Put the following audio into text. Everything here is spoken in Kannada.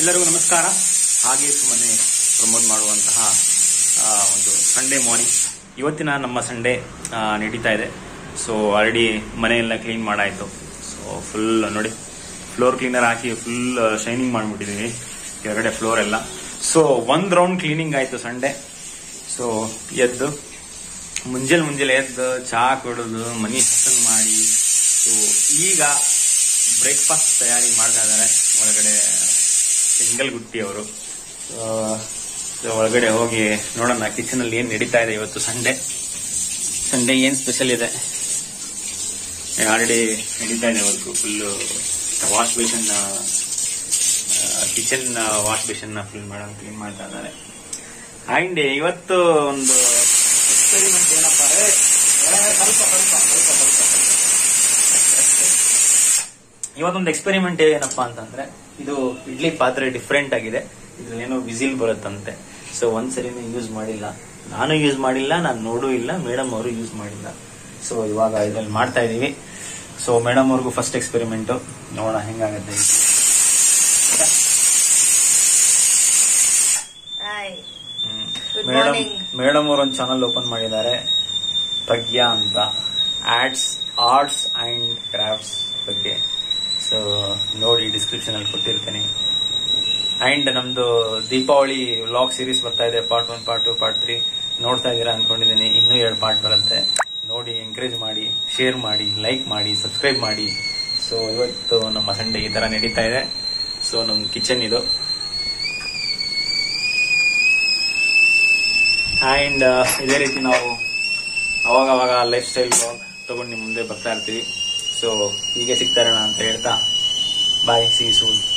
ಎಲ್ಲರಿಗೂ ನಮಸ್ಕಾರ ಹಾಗೆ ಸುಮ್ಮನೆ ಪ್ರಮೋದ್ ಮಾಡುವಂತಹ ಆ, ಒಂದು ಸಂಡೇ ಮಾರ್ನಿಂಗ್ ಇವತ್ತಿನ ನಮ್ಮ ಸಂಡೇ ನಡೀತಾ ಇದೆ ಸೊ ಆಲ್ರೆಡಿ ಮನೆಯೆಲ್ಲ ಕ್ಲೀನ್ ಮಾಡಾಯ್ತು ಸೊ ಫುಲ್ ನೋಡಿ ಫ್ಲೋರ್ ಕ್ಲೀನರ್ ಹಾಕಿ ಫುಲ್ ಶೈನಿಂಗ್ ಮಾಡಿಬಿಟ್ಟಿದೀವಿ ಕೆಳಗಡೆ ಫ್ಲೋರ್ ಎಲ್ಲ ಸೊ ಒಂದ್ ರೌಂಡ್ ಕ್ಲೀನಿಂಗ್ ಆಯ್ತು ಸಂಡೇ ಸೊ ಎದ್ದು ಮುಂಜಾನೆ ಮುಂಜಾನೆ ಎದ್ದು ಚಹಾ ಕುಡಿದು ಮನಿ ಹಸನ್ ಮಾಡಿ ಸೊ ಈಗ ಬ್ರೇಕ್ಫಾಸ್ಟ್ ತಯಾರಿ ಮಾಡ್ತಾ ಇದ್ದಾರೆ ಒಳಗಡೆ ಸಿಂಗಲ್ ಗುಟ್ಟಿ ಅವರು ಒಳಗಡೆ ಹೋಗಿ ನೋಡೋಣ ಕಿಚನ್ ಅಲ್ಲಿ ಏನ್ ನಡೀತಾ ಇದೆ ಇವತ್ತು ಸಂಡೇ ಸಂಡೇ ಏನ್ ಸ್ಪೆಷಲ್ ಇದೆ ಆಲ್ರೆಡಿ ನಡೀತಾ ಇದೆ work full wash basin kitchen wash basin full ಮಾಡ ಕ್ಲೀನ್ ಮಾಡ್ತಾ ಇದ್ದಾರೆ ಅಂಡ್ ಇವತ್ತು ಒಂದು ಎಕ್ಸ್ಪೆರಿಮೆಂಟ್ ಏನಪ್ಪಾ ಏ, ಏ, ಸ್ವಲ್ಪ ಸ್ವಲ್ಪ ಸ್ವಲ್ಪ ಸ್ವಲ್ಪ ಇವತ್ತೊಂದು ಎಕ್ಸ್ಪೆರಿಮೆಂಟ್ ಏನಪ್ಪಾ ಅಂತಂದ್ರೆ ಇದು ಇಡ್ಲಿ ಪಾತ್ರೆ ಡಿಫ್ರೆಂಟ್ ಆಗಿದೆ ಇದ್ರಲ್ಲಿ ಏನೋ ವಿಸಿಲ್ ಬರುತ್ತಂತೆ ಸೊ ಒಂದ್ಸರಿನೂ ಯೂಸ್ ಮಾಡಿಲ್ಲ ನಾನು ಯೂಸ್ ಮಾಡಿಲ್ಲ ನಾನು ನೋಡೂ ಇಲ್ಲ ಮೇಡಮ್ ಅವರು ಯೂಸ್ ಮಾಡಿಲ್ಲ ಸೊ ಇವಾಗ ಇದ್ರಲ್ಲಿ ಮಾಡ್ತಾ ಇದೀವಿ ಸೊ ಮೇಡಮ್ ಅವ್ರಿಗೂ ಫಸ್ಟ್ ಎಕ್ಸ್ಪೆರಿಮೆಂಟ್ ನೋಡೋಣ ಹೆಂಗಾಗತ್ತೆ ಅಂತ. Hi hmm. Good madam morning. Madam ಅವರು ಒಂದು ಚಾನಲ್ ಓಪನ್ ಮಾಡಿದ್ದಾರೆ ಪ್ರಜ್ಞಾ ಅಂತ ಆರ್ಟ್ಸ್ ಆರ್ಟ್ಸ್ ಅಂಡ್ ಕ್ರಾಫ್ಟ್ಸ್ ಬಗ್ಗೆ ಸೊ ನೋಡಿ ಡಿಸ್ಕ್ರಿಪ್ಷನ್ ಅಲ್ಲಿ ಕೊಟ್ಟಿರ್ತೇನೆ ಅಂಡ್ ನಮ್ದು ದೀಪಾವಳಿ ವ್ಲಾಗ್ ಸೀರೀಸ್ ಬರ್ತಾ ಇದೆ part one part two part three ನೋಡ್ತಾ ಇದ್ದೀರಾ ಅನ್ಕೊಂಡಿದ್ದೀನಿ ಇನ್ನೂ ಎರಡು ಪಾರ್ಟ್ ಬರುತ್ತೆ ನೋಡಿ ಎಂಕರೇಜ್ ಮಾಡಿ ಶೇರ್ ಮಾಡಿ ಲೈಕ್ ಮಾಡಿ ಸಬ್ಸ್ಕ್ರೈಬ್ ಮಾಡಿ ಸೊ ಇವತ್ತು ನಮ್ಮ ಸಂಡೇ ಈ ತರ ನಡೀತಾ ಇದೆ ಸೊ ನಮ್ಮ ಕಿಚನ್ ಇದು ಅಂಡ್ ಇದೇ ರೀತಿ ನಾವು ಅವಾಗ ಅವಾಗ ಲೈಫ್ ಸ್ಟೈಲ್ ತಗೊಂಡು ನಿಮ್ಮ ಮುಂದೆ ಬರ್ತಾ ಇರ್ತೀವಿ ಸೊ ಹೀಗೆ ಸಿಗ್ತಾರಣ ಅಂತ ಹೇಳ್ತಾ ಬಾಯ್ ಸಿ ಸೂನ್